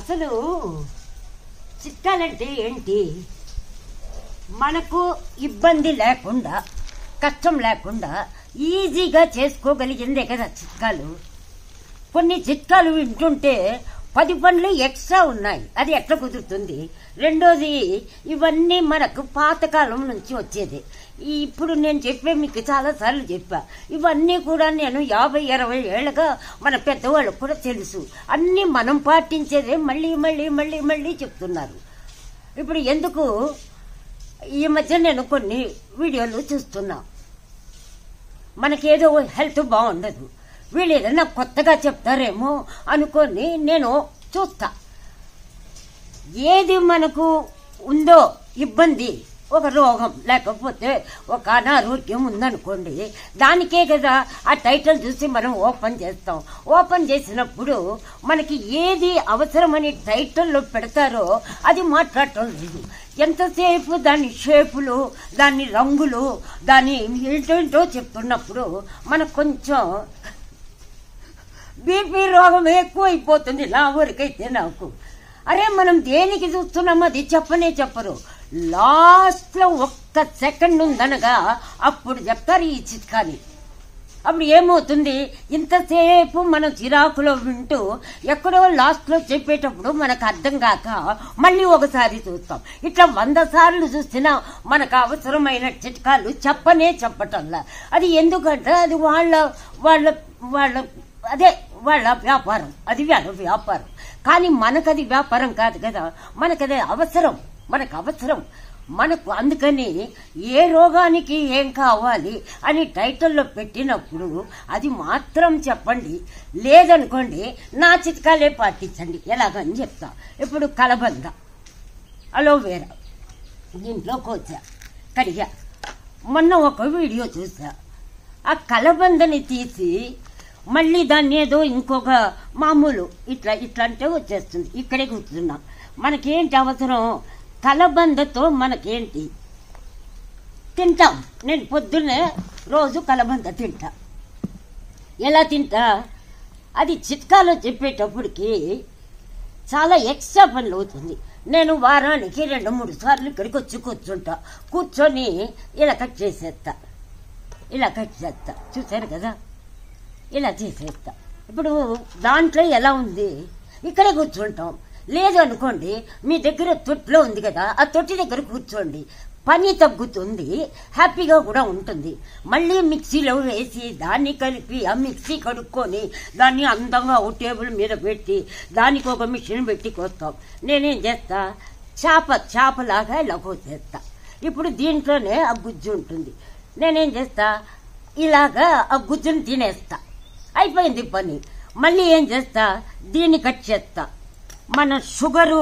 అసలు చిట్కాలంటే ఏంటి మనకు ఇబ్బంది లేకుండా కష్టం లేకుండా ఈజీగా చేసుకోగలిగిందే కదా చిట్కాలు కొన్ని చిట్కాలు వింటుంటే పది పనులు ఎక్స్ట్రా ఉన్నాయి అది ఎట్లా కుదురుతుంది రెండోది ఇవన్నీ మనకు పాతకాలం నుంచి వచ్చేది ఈ ఇప్పుడు నేను చెప్పే మీకు చాలాసార్లు చెప్పా ఇవన్నీ కూడా నేను యాభై ఇరవై ఏళ్ళగా మన పెద్దవాళ్ళకు కూడా తెలుసు అన్నీ మనం పాటించేదే మళ్ళీ మళ్ళీ మళ్ళీ మళ్ళీ చెప్తున్నారు ఇప్పుడు ఎందుకు ఈ మధ్య నేను కొన్ని వీడియోలు చూస్తున్నా మనకేదో హెల్త్ బాగుండదు వీళ్ళు ఏదైనా కొత్తగా చెప్తారేమో అనుకొని నేను చూస్తా ఏది మనకు ఉందో ఇబ్బంది ఒక రోగం లేకపోతే ఒక అనారోగ్యం ఉందనుకోండి దానికే కదా ఆ టైటిల్ చూసి మనం ఓపెన్ చేస్తాం ఓపెన్ చేసినప్పుడు మనకి ఏది అవసరమని టైటిల్లో పెడతారో అది మాట్లాడటం లేదు ఎంతసేపు దాని షేపులు దాని రంగులు దాని ఏంటేంటో చెప్తున్నప్పుడు మనకు కొంచెం బీపీ రోగం ఎక్కువైపోతుంది నా ఊరికైతే నాకు అరే మనం దేనికి చూస్తున్నామో అది చెప్పనే చెప్పరు లాస్ట్ లో ఒక్క సెకండ్ ఉందనగా అప్పుడు చెప్తారు ఈ చిట్కాని అప్పుడు ఏమవుతుంది ఇంతసేపు మనం చిరాకులో వింటూ ఎక్కడో లాస్ట్ లో చెప్పేటప్పుడు మనకు అర్థం కాక మళ్ళీ ఒకసారి చూస్తాం ఇట్లా వంద సార్లు చూసినా మనకు అవసరమైన చిట్కాలు చెప్పనే చెప్పటంలా అది ఎందుకంటే అది వాళ్ళ వాళ్ళ వాళ్ళ అదే వాళ్ళ వ్యాపారం అది వాళ్ళ వ్యాపారం కానీ మనకది వ్యాపారం కాదు కదా మనకది అవసరం మనకు అవసరం మనకు అందుకని ఏ రోగానికి ఏం కావాలి అని టైటిల్లో పెట్టినప్పుడు అది మాత్రం చెప్పండి లేదనుకోండి నా చిట్కాలే పాటించండి ఎలాగని చెప్తా ఇప్పుడు కలబంద అలోవేరా దీంట్లో కోసా కడిగా మొన్న ఒక వీడియో చూసా ఆ కలబందని తీసి మళ్ళీ దాన్ని ఏదో ఇంకొక మామూలు ఇట్లా ఇట్లా అంటే వచ్చేస్తుంది ఇక్కడే కూర్చున్నాం మనకేంటి అవసరం కలబందతో మనకేంటి తింటాం నేను పొద్దున్నే రోజు కలబంద తింటా ఎలా తింటా అది చిట్కాలో చెప్పేటప్పటికి చాలా ఎక్స్ట్రా పనులు అవుతుంది నేను వారానికి రెండు మూడు సార్లు ఇక్కడికి వచ్చి కూర్చుంటా కూర్చొని ఇలా కట్ చేసేస్తా ఇలా కట్ చేస్తా చూసారు కదా ఇలా చేసేస్తా ఇప్పుడు దాంట్లో ఎలా ఉంది ఇక్కడే కూర్చుంటాం లేదు అనుకోండి మీ దగ్గర తొట్టిలో ఉంది కదా ఆ తొట్టి దగ్గర కూర్చోండి పని తగ్గుతుంది హ్యాపీగా కూడా ఉంటుంది మళ్ళీ మిక్సీలో వేసి దాన్ని కలిపి ఆ మిక్సీ కడుక్కొని దాన్ని అందంగా ఒక టేబుల్ మీద పెట్టి దానికి ఒక మిషన్ పెట్టి కోస్తాం నేనేం చేస్తా చేప చేపలాగా ఇలా కోసేస్తా ఇప్పుడు దీంట్లోనే ఆ గుజ్జు ఉంటుంది నేనేం చేస్తా ఇలాగా ఆ గుజ్జుని తినేస్తా అయిపోయింది పని మళ్ళీ ఏం చేస్తా దీన్ని కట్ చేస్తా మన షుగరు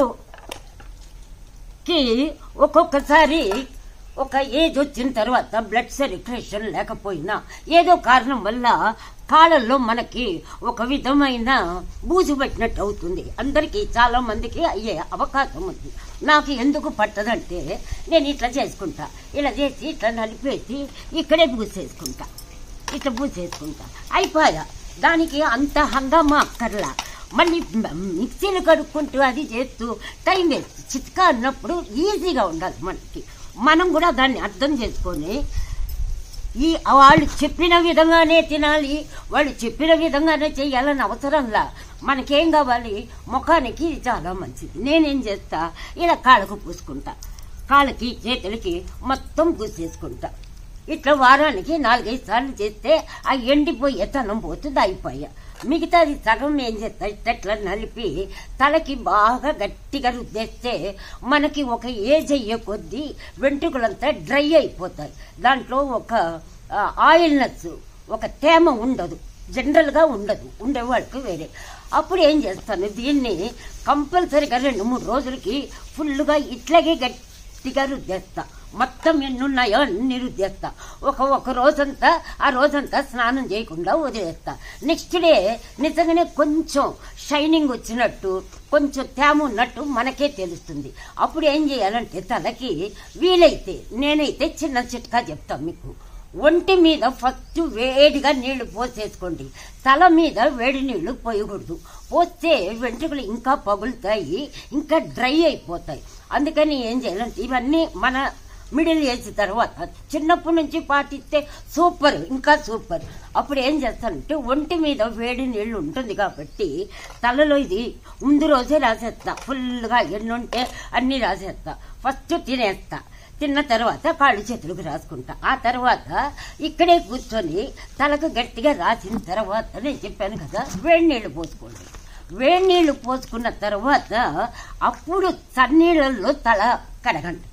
కి ఒక్కొక్కసారి ఒక ఏజ్ వచ్చిన తర్వాత బ్లడ్ సర్క్యులేషన్ లేకపోయినా ఏదో కారణం వల్ల కాళ్ళల్లో మనకి ఒక విధమైన బూజు పట్టినట్టు అవుతుంది అందరికీ చాలా మందికి అయ్యే అవకాశం ఉంది నాకు ఎందుకు పట్టదంటే నేను ఇట్లా చేసుకుంటా ఇలా చేసి ఇట్లా నలిపేసి ఇక్కడే పూసేసుకుంటా ఇట్లా పూసేసుకుంటా అయిపోయా దానికి అంత హంగామా అక్కర్లా మళ్ళీ మ- మిక్సీలు కడుక్కుంటూ అది చేస్తూ టైం వేస్ట్ చిట్కా అన్నప్పుడు ఈజీగా ఉండాలి మనకి మనం కూడా దాన్ని అర్థం చేసుకొని ఈ వాళ్ళు చెప్పిన విధంగానే తినాలి వాళ్ళు చెప్పిన విధంగానే చేయాలని అవసరంలా మనకేం కావాలి ముఖానికి ఇది చాలా మంచిది నేనేం చేస్తా ఇలా కాళ్ళకు పూసుకుంటా కాళ్ళకి చేతులకి మొత్తం పూసేసుకుంటా ఇట్లా వారానికి నాలుగైదు సార్లు చేస్తే ఆ ఎండిపోయే తనం పోతుంది అయిపోయా మిగతాది సగం ఏం చేస్తా ఇట్లా నలిపి తలకి బాగా గట్టిగా రుద్దేస్తే మనకి ఒక ఏజ్ అయ్యే కొద్దీ వెంట్రుకలంతా డ్రై అయిపోతాయి దాంట్లో ఒక ఆ, ఆయిల్నెస్ ఒక తేమ ఉండదు జనరల్గా ఉండదు ఉండేవాళ్ళకి వేరే అప్పుడు ఏం చేస్తాను దీన్ని కంపల్సరీగా రెండు మూడు రోజులకి ఫుల్గా ఇట్లాగే గట్టిగా రుద్దేస్తా మొత్తం ఎన్నున్నాయో అన్ని రుద్దేస్తా ఒక ఒక రోజంతా ఆ రోజంతా స్నానం చేయకుండా వదిలేస్తా నెక్స్ట్ డే నిజంగానే కొంచెం షైనింగ్ వచ్చినట్టు కొంచెం తేమ ఉన్నట్టు మనకే తెలుస్తుంది అప్పుడు ఏం చేయాలంటే తలకి వీలైతే నేనైతే చిన్న చిట్కా చెప్తాను మీకు ఒంటి మీద ఫస్ట్ వేడిగా నీళ్లు పోసేసుకోండి తల మీద వేడి నీళ్లు పోయకూడదు పోస్తే వెంట్రుకలు ఇంకా పగులుతాయి ఇంకా డ్రై అయిపోతాయి అందుకని ఏం చేయాలంటే ఇవన్నీ మన మిడిల్ ఏజ్ తర్వాత చిన్నప్పటి నుంచి పాటిస్తే సూపర్ ఇంకా సూపర్ అప్పుడు ఏం చేస్తానంటే ఒంటి మీద వేడి నీళ్లు ఉంటుంది కాబట్టి తలలో ఇది ముందు రోజే రాసేస్తా ఫుల్గా ఎన్ని ఉంటే అన్ని రాసేస్తా ఫస్ట్ తినేస్తా తిన్న తర్వాత కాళ్ళు చేతులకు రాసుకుంటా ఆ తర్వాత ఇక్కడే కూర్చొని తలకు గట్టిగా రాసిన తర్వాత నేను చెప్పాను కదా వేడి నీళ్లు పోసుకోండి వేడి నీళ్లు పోసుకున్న తర్వాత అప్పుడు చన్నీళ్ళల్లో తల కడగండి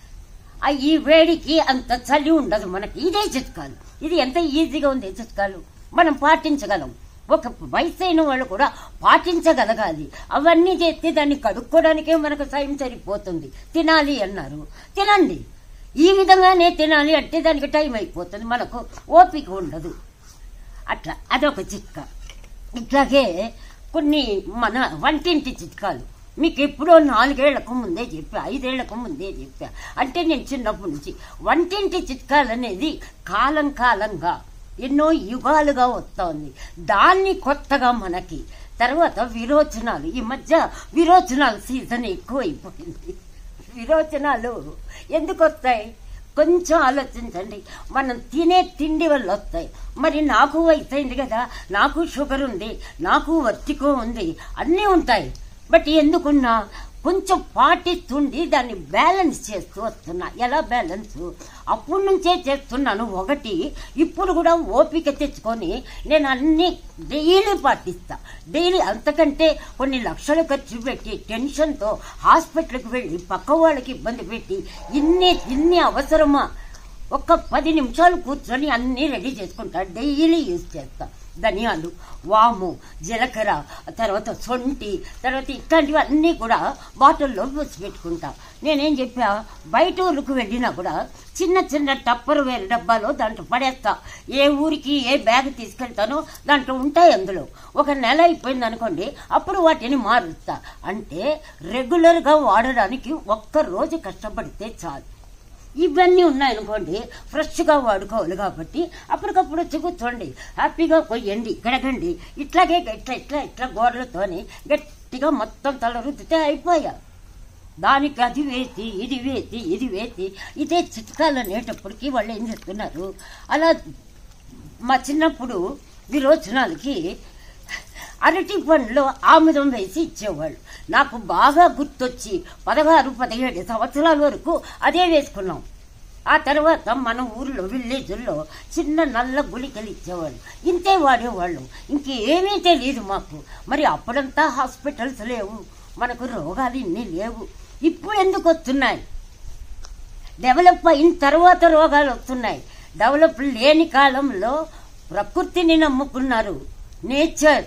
ఆ ఈ వేడికి అంత చలి ఉండదు మనకి ఇదే చిట్కాలు ఇది ఎంత ఈజీగా ఉంది ఈ చిట్కాలు మనం పాటించగలం ఒక వయసు అయిన వాళ్ళు కూడా పాటించగలగాలి అవన్నీ చేస్తే దాన్ని కడుక్కోవడానికే మనకు టైం సరిపోతుంది తినాలి అన్నారు తినండి ఈ విధంగానే తినాలి అంటే దానికి టైం అయిపోతుంది మనకు ఓపిక ఉండదు అట్లా అదొక చిట్క ఇట్లాగే కొన్ని మన వంటింటి చిట్కాలు మీకు ఎప్పుడో నాలుగేళ్లకు ముందే చెప్పా ఐదేళ్లకు ముందే చెప్పా అంటే నేను చిన్నప్పటి నుంచి వంటింటి చిట్కాలు అనేది కాలం కాలంగా ఎన్నో యుగాలుగా వస్తోంది దాన్ని కొత్తగా మనకి తర్వాత విరోచనాలు ఈ మధ్య విరోచనాల సీజన్ ఎక్కువైపోయింది విరోచనాలు ఎందుకు వస్తాయి కొంచెం ఆలోచించండి మనం తినే తిండి వల్ల వస్తాయి మరి నాకు వయసు అయింది కదా నాకు షుగర్ ఉంది నాకు వర్తికో ఉంది అన్నీ ఉంటాయి బట్ ఎందుకున్నా కొంచెం పాటిస్తుండి దాన్ని బ్యాలెన్స్ చేస్తూ వస్తున్నా ఎలా బ్యాలెన్స్ అప్పటి నుంచే చేస్తున్నాను ఒకటి ఇప్పుడు కూడా ఓపిక తెచ్చుకొని నేను అన్ని డైలీ పాటిస్తా డైలీ అంతకంటే కొన్ని లక్షలు ఖర్చు పెట్టి టెన్షన్తో హాస్పిటల్కి వెళ్ళి పక్క వాళ్ళకి ఇబ్బంది పెట్టి ఇన్ని ఇన్ని అవసరమా ఒక్క పది నిమిషాలు కూర్చొని అన్నీ రెడీ చేసుకుంటా డైలీ యూజ్ చేస్తా ధనియాలు వాము జీలకర్ర తర్వాత సొంటి తర్వాత ఇట్లాంటివి అన్నీ కూడా బాటిల్లో పోసి పెట్టుకుంటా నేనేం చెప్పా బయట ఊరికి వెళ్ళినా కూడా చిన్న చిన్న టప్పర్ వేరు డబ్బాలో దాంట్లో పడేస్తా ఏ ఊరికి ఏ బ్యాగ్ తీసుకెళ్తానో దాంట్లో ఉంటాయి అందులో ఒక నెల అయిపోయింది అనుకోండి అప్పుడు వాటిని మారుస్తా అంటే రెగ్యులర్గా వాడడానికి ఒక్క రోజు కష్టపడితే చాలు ఇవన్నీ ఉన్నాయనుకోండి ఫ్రెష్గా వాడుకోవాలి కాబట్టి అప్పటికప్పుడు వచ్చి కూర్చోండి హ్యాపీగా కొయ్యండి గడగండి ఇట్లాగే ఇట్లా ఇట్లా ఇట్లా గోడలతోని గట్టిగా మొత్తం తల రుద్దితే అయిపోయా దానికి అది వేసి ఇది వేసి ఇది వేసి ఇదే చిట్కాలు అనేటప్పటికి వాళ్ళు ఏం చేస్తున్నారు అలా మా చిన్నప్పుడు విరోచనాలకి అరటి పండ్లో ఆముదం వేసి ఇచ్చేవాళ్ళు నాకు బాగా గుర్తొచ్చి పదహారు పదిహేడు సంవత్సరాల వరకు అదే వేసుకున్నాం ఆ తర్వాత మన ఊర్లో విలేజ్లో చిన్న నల్ల గుళికలు ఇచ్చేవాళ్ళు ఇంతే వాడేవాళ్ళు ఇంకేమీ తెలియదు మాకు మరి అప్పుడంతా హాస్పిటల్స్ లేవు మనకు రోగాలు ఇన్ని లేవు ఇప్పుడు ఎందుకు వస్తున్నాయి డెవలప్ అయిన తర్వాత రోగాలు వస్తున్నాయి డెవలప్ లేని కాలంలో ప్రకృతిని నమ్ముకున్నారు నేచర్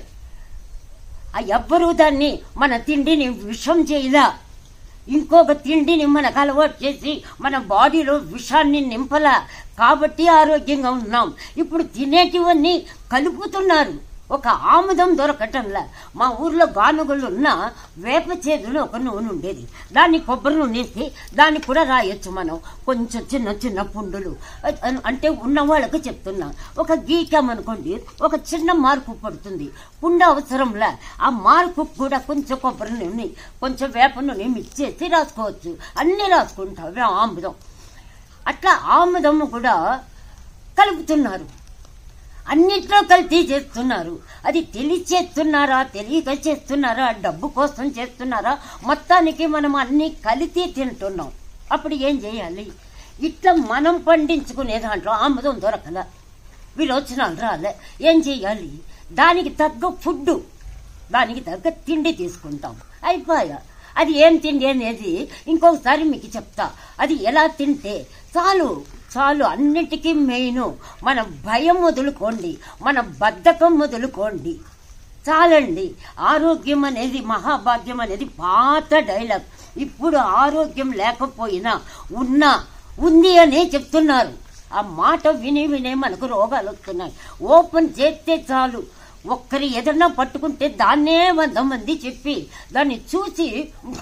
ఆ ఎవ్వరూ దాన్ని మన తిండిని విషం చేయలా ఇంకొక తిండిని మనకు అలవాటు చేసి మన బాడీలో విషాన్ని నింపలా కాబట్టి ఆరోగ్యంగా ఉన్నాం ఇప్పుడు తినేటివన్నీ కలుపుతున్నారు ఒక ఆముదం దొరకటంలా మా ఊర్లో గానుగలు ఉన్న వేప చేదులో ఒక నూనె ఉండేది దాన్ని కొబ్బరి నూనె వేసి దాన్ని కూడా రాయొచ్చు మనం కొంచెం చిన్న చిన్న పుండులు అ- అంటే ఉన్న వాళ్ళకి చెప్తున్నా ఒక గీకామనుకోండి ఒక చిన్న మార్పు పడుతుంది పుండు అవసరంలా ఆ మార్పు కూడా కొంచెం కొబ్బరి నూనె కొంచెం వేప నూనె మిక్స్ చేసి రాసుకోవచ్చు అన్నీ రాసుకుంటాం ఇవి ఆముదం అట్లా ఆముదము కూడా కలుపుతున్నారు అన్నిట్లో కల్తీ చేస్తున్నారు అది తెలిసి చేస్తున్నారా తెలియక చేస్తున్నారా డబ్బు కోసం చేస్తున్నారా మొత్తానికి మనం అన్ని కలిసి తింటున్నాం అప్పుడు ఏం చేయాలి ఇట్లా మనం పండించుకునే దాంట్లో ఆముదం దొరకల విరోచనాలు రాలే ఏం చేయాలి దానికి తగ్గ ఫుడ్ దానికి తగ్గ తిండి తీసుకుంటాం అయిపోయా అది ఏం తిండి అనేది ఇంకొకసారి మీకు చెప్తా అది ఎలా తింటే చాలు చాలు అన్నిటికీ మెయిన్ మన భయం వదులుకోండి మన బద్ధకం వదులుకోండి చాలండి ఆరోగ్యం అనేది మహాభాగ్యం అనేది పాత డైలాగ్ ఇప్పుడు ఆరోగ్యం లేకపోయినా ఉన్నా ఉంది అనే చెప్తున్నారు ఆ మాట విని వినే మనకు రోగాలు వస్తున్నాయి ఓపెన్ చేస్తే చాలు ఒక్కరి ఏదన్నా పట్టుకుంటే దాన్నే వంద మంది చెప్పి దాన్ని చూసి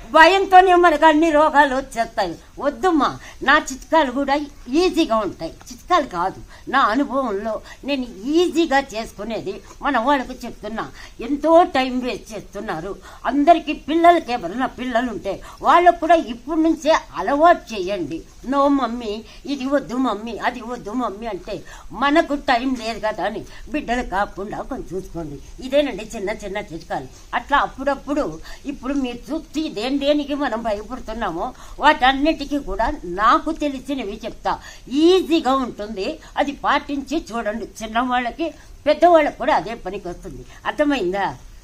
భయంతోనే మనకు అన్ని రోగాలు వచ్చేస్తాయి వద్దమ్మా నా చిట్కాలు కూడా ఈజీగా ఉంటాయి చిట్కాలు కాదు నా అనుభవంలో నేను ఈజీగా చేసుకునేది మన వాళ్ళకు చెప్తున్నా ఎంతో టైం వేస్ట్ చేస్తున్నారు అందరికీ పిల్లలకి ఎవరైనా పిల్లలు ఉంటే వాళ్ళకు కూడా ఇప్పటి నుంచే అలవాటు చేయండి నో మమ్మీ ఇది వద్దు మమ్మీ అది వద్దు మమ్మీ అంటే మనకు టైం లేదు కదా అని బిడ్డలు కాకుండా కొంచెం చూసుకోండి ఇదేనండి చిన్న చిన్న చిట్కాలు అట్లా అప్పుడప్పుడు ఇప్పుడు మీరు చూస్తే దేని దేనికి మనం భయపడుతున్నామో వాటన్నిటికీ కూడా నాకు తెలిసినవి చెప్తా ఈజీగా ఉంటుంది అది పాటించి చూడండి చిన్నవాళ్ళకి పెద్దవాళ్ళకి కూడా అదే పనికి వస్తుంది అర్థమైందా